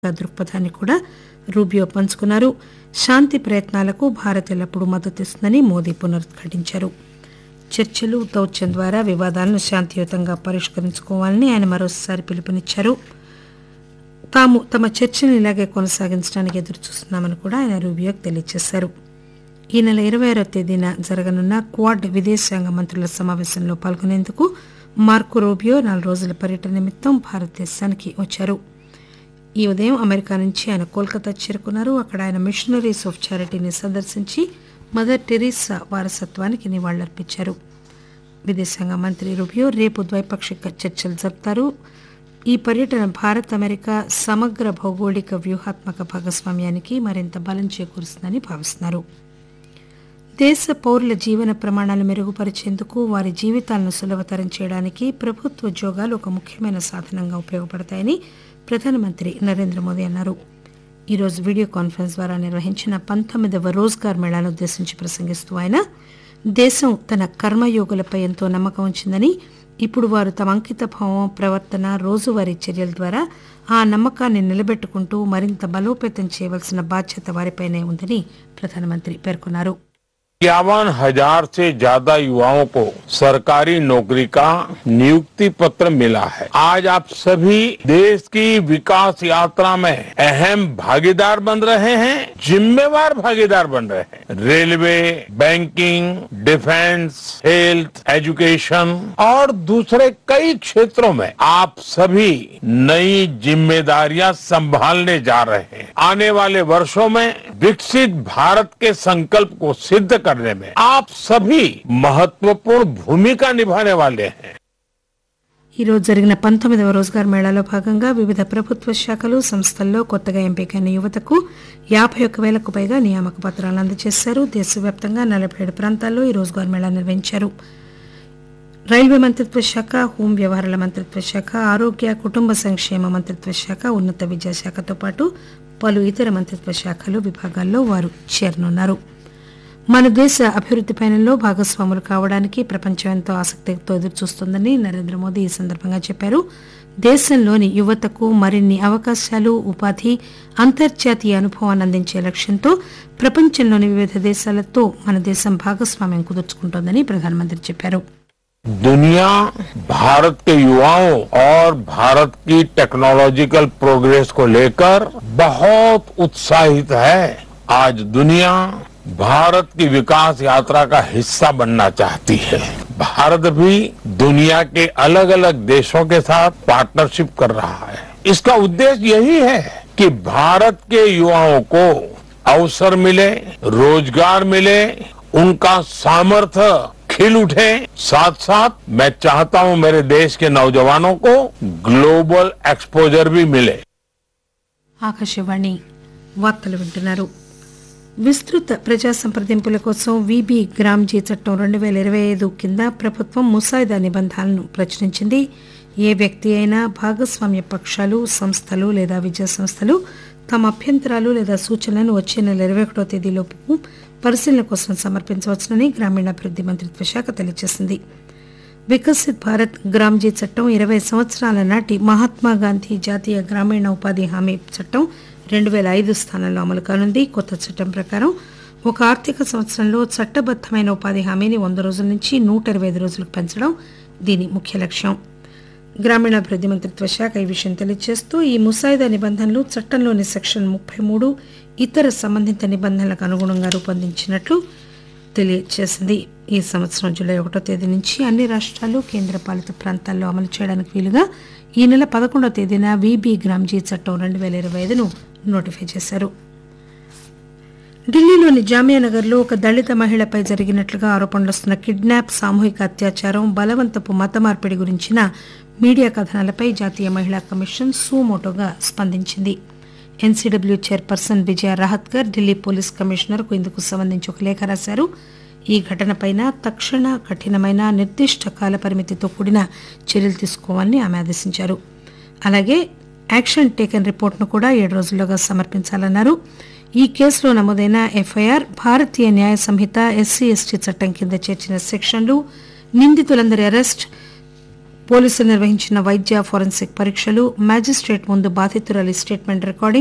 దృక్పథాన్ని కూడా రూబియో పంచుకున్నారు శాంతి ప్రయత్నాలకు భారత్ ఎల్లప్పుడూ మద్దతిస్తుందని మోదీ పునరుద్ఘాటించారు చర్చలు దౌత్యం ద్వారా వివాదాలను శాంతియుతంగా పరిష్కరించుకోవాలని ఆయన మరోసారి పిలుపునిచ్చారు తాము తమ చర్చను ఇలాగే కొనసాగించడానికి ఎదురుచూస్తున్నామని కూడా ఆయన రూబియోకి తెలియజేశారు ఈ నెల ఇరవై ఆరో తేదీన జరగనున్న క్వాడ్ విదేశాంగ మంత్రుల సమావేశంలో పాల్గొనేందుకు మార్కో రూబియో నాలుగు రోజుల పర్యటన నిమిత్తం భారతదేశానికి వచ్చారు ఈ ఉదయం అమెరికా నుంచి ఆయన కోల్కతా చేరుకున్నారు అక్కడ ఆయన మిషనరీస్ ఆఫ్ చారిటీని సందర్శించి మదర్ టెరీసా వారసత్వానికి నివాళులర్పించారు విదేశాంగ మంత్రి రూబియో రేపు ద్వైపాక్షిక చర్చలు జరుపుతారు ఈ పర్యటన భారత్ అమెరికా సమగ్ర భౌగోళిక వ్యూహాత్మక భాగస్వామ్యానికి మరింత బలం చేకూరుస్తుందని భావిస్తున్నారు దేశ పౌరుల జీవన ప్రమాణాలు మెరుగుపరిచేందుకు వారి జీవితాలను సులభతరం చేయడానికి ప్రభుత్వ ఉద్యోగాలు ఒక ముఖ్యమైన సాధనంగా ఉపయోగపడతాయని ప్రధానమంత్రి నరేంద్ర మోదీ అన్నారు ఈరోజు వీడియో కాన్ఫరెన్స్ ద్వారా నిర్వహించిన పంతొమ్మిదవ రోజ్గార్ మేళాను ఉద్దేశించి ప్రసంగిస్తూ ఆయన దేశం తన కర్మయోగులపై ఎంతో నమ్మకం ఉంచిందని ఇప్పుడు వారు తమ అంకిత భావం ప్రవర్తన రోజువారీ చర్యల ద్వారా ఆ నమ్మకాన్ని నిలబెట్టుకుంటూ మరింత బలోపేతం చేయవలసిన బాధ్యత వారిపైనే ఉందని ప్రధానమంత్రి పేర్కొన్నారు इक्यावन हजार से ज्यादा युवाओं को सरकारी नौकरी का नियुक्ति पत्र मिला है आज आप सभी देश की विकास यात्रा में अहम भागीदार बन रहे हैं जिम्मेवार भागीदार बन रहे हैं railway banking defence health education और दूसरे कई क्षेत्रों में आप सभी नई जिम्मेदारियां संभालने जा रहे हैं आने वाले वर्षों में विकसित भारत के संकल्प को सिद्ध करने में आप सभी महत्वपूर्ण भूमिका निभाने वाले हैं ఈ రోజు జరిగిన పంతొమ్మిదవ రోజ్గార్ మేళాలో భాగంగా వివిధ ప్రభుత్వ శాఖలు సంస్థల్లో కొత్తగా ఎంపికైన యువతకు యాభై ఒక్క వేలకు పైగా నియామక పత్రాలు అందజేశారు దేశవ్యాప్తంగా నలభై ఏడు ప్రాంతాల్లో ఈ రోజ్గార్ మేళా నిర్వహించారు రైల్వే మంత్రిత్వ శాఖ హోం వ్యవహారాల మంత్రిత్వ శాఖ ఆరోగ్య కుటుంబ సంక్షేమ మంత్రిత్వ శాఖ ఉన్నత విద్యాశాఖతో పాటు పలు ఇతర మంత్రిత్వ శాఖలు విభాగాల్లో వారు చేరనున్నారు మన దేశ అభివృద్ది పయనంలో భాగస్వాములు కావడానికి ప్రపంచం ఎంతో ఆసక్తితో ఎదురుచూస్తోందని నరేంద్ర మోదీ ఈ సందర్భంగా చెప్పారు దేశంలోని యువతకు మరిన్ని అవకాశాలు ఉపాధి అంతర్జాతీయ అనుభవాన్ని అందించే లక్ష్యంతో ప్రపంచంలోని వివిధ దేశాలతో మన దేశం భాగస్వామ్యం కుదుర్చుకుంటోందని ప్రధానమంత్రి చెప్పారు दुनिया भारत के युवाओं और भारत की टेक्नोलॉजिकल प्रोग्रेस को लेकर बहुत उत्साहित है आज दुनिया भारत की विकास यात्रा का हिस्सा बनना चाहती है भारत भी दुनिया के अलग अलग देशों के साथ पार्टनरशिप कर रहा है इसका उद्देश्य यही है कि भारत के युवाओं को अवसर मिले रोजगार मिले उनका सामर्थ्य खिल उठे साथ साथ मैं चाहता हूं मेरे देश के नौजवानों को ग्लोबल एक्सपोजर भी मिले ఆకాశవాణి వార్తలు వింటున్నారు విస్తృత ప్రజా సంప్రదింపుల కోసం విబి గ్రామ్జీ చట్టం రెండు వేల ఇరవై ఐదు కింద ప్రభుత్వం ముసాయిదా నిబంధనలను ప్రచురించింది ఏ వ్యక్తి అయినా భాగస్వామ్య పక్షాలు సంస్థలు లేదా విద్యా సంస్థలు తమ అభ్యంతరాలు లేదా సూచనలను వచ్చే నెల ఇరవై ఒకటో తేదీలోపు పరిశీలన కోసం సమర్పించవచ్చునని గ్రామీణాభివృద్ది మంత్రిత్వ శాఖ తెలియజేసింది వికసిత్ భారత్ గ్రామ్జీ చట్టం ఇరవై సంవత్సరాల నాటి మహాత్మా గాంధీ జాతీయ గ్రామీణ ఉపాధి హామీ చట్టం రెండు వేల ఐదు స్థానంలో అమలు కానుంది కొత్త చట్టం ప్రకారం ఒక ఆర్థిక సంవత్సరంలో చట్టబద్దమైన ఉపాధి హామీని వంద రోజుల నుంచి నూట ఇరవై ఐదు రోజులకు పెంచడం దీని ముఖ్య లక్ష్యం గ్రామీణాభివృద్ది మంత్రిత్వ శాఖ ఈ విషయం తెలియజేస్తూ ఈ ముసాయిదా నిబంధనలు చట్టంలోని సెక్షన్ ముప్పై మూడు ఇతర సంబంధిత నిబంధనలకు అనుగుణంగా రూపొందించినట్లు తెలియజేసింది ఈ సంవత్సరం జూలై ఒకటో తేదీ నుంచి అన్ని రాష్ట్రాలు కేంద్రపాలిత ప్రాంతాల్లో అమలు చేయడానికి వీలుగా ఈ నెల పదకొండో తేదీన విబి గ్రామ్జీ చట్టం రెండు వేల ఇరవై ఐదును నోటిఫై చేశారు ఢిల్లీలోని జామియా నగర్లో ఒక దళిత మహిళపై జరిగినట్లుగా ఆరోపణలు వస్తున్న కిడ్నాప్ సామూహిక అత్యాచారం బలవంతపు మత మార్పిడి గురించిన మీడియా కథనాలపై జాతీయ మహిళా కమిషన్ సూమోటోగా స్పందించింది NCW chairperson Vijaya Rahatkar Delhi police కమిషనర్కు ఇందుకు సంబంధించి ఒక లేఖ రాశారు ఈ ఘటనపైన తక్షణ కఠినమైన నిర్దిష్ట కాల పరిమితితో కూడిన చర్యలు తీసుకోవాలని ఆమె ఆదేశించారు అలాగే యాక్షన్ టేకన్ రిపోర్ట్ను కూడా ఏడు రోజుల్లోగా సమర్పించాలన్నారు ఈ కేసులో నమోదైన ఎఫ్ఐఆర్ భారతీయ న్యాయ సంహిత ఎస్సీ ఎస్టీ చట్టం కింద చేర్చిన సెక్షన్లు నిందితులందరి అరెస్ట్ పోలీసులు నిర్వహించిన వైద్య ఫోరెన్సిక్ పరీక్షలు మ్యాజిస్ట్రేట్ ముందు బాధితురాలి స్టేట్మెంట్ రికార్డింగ్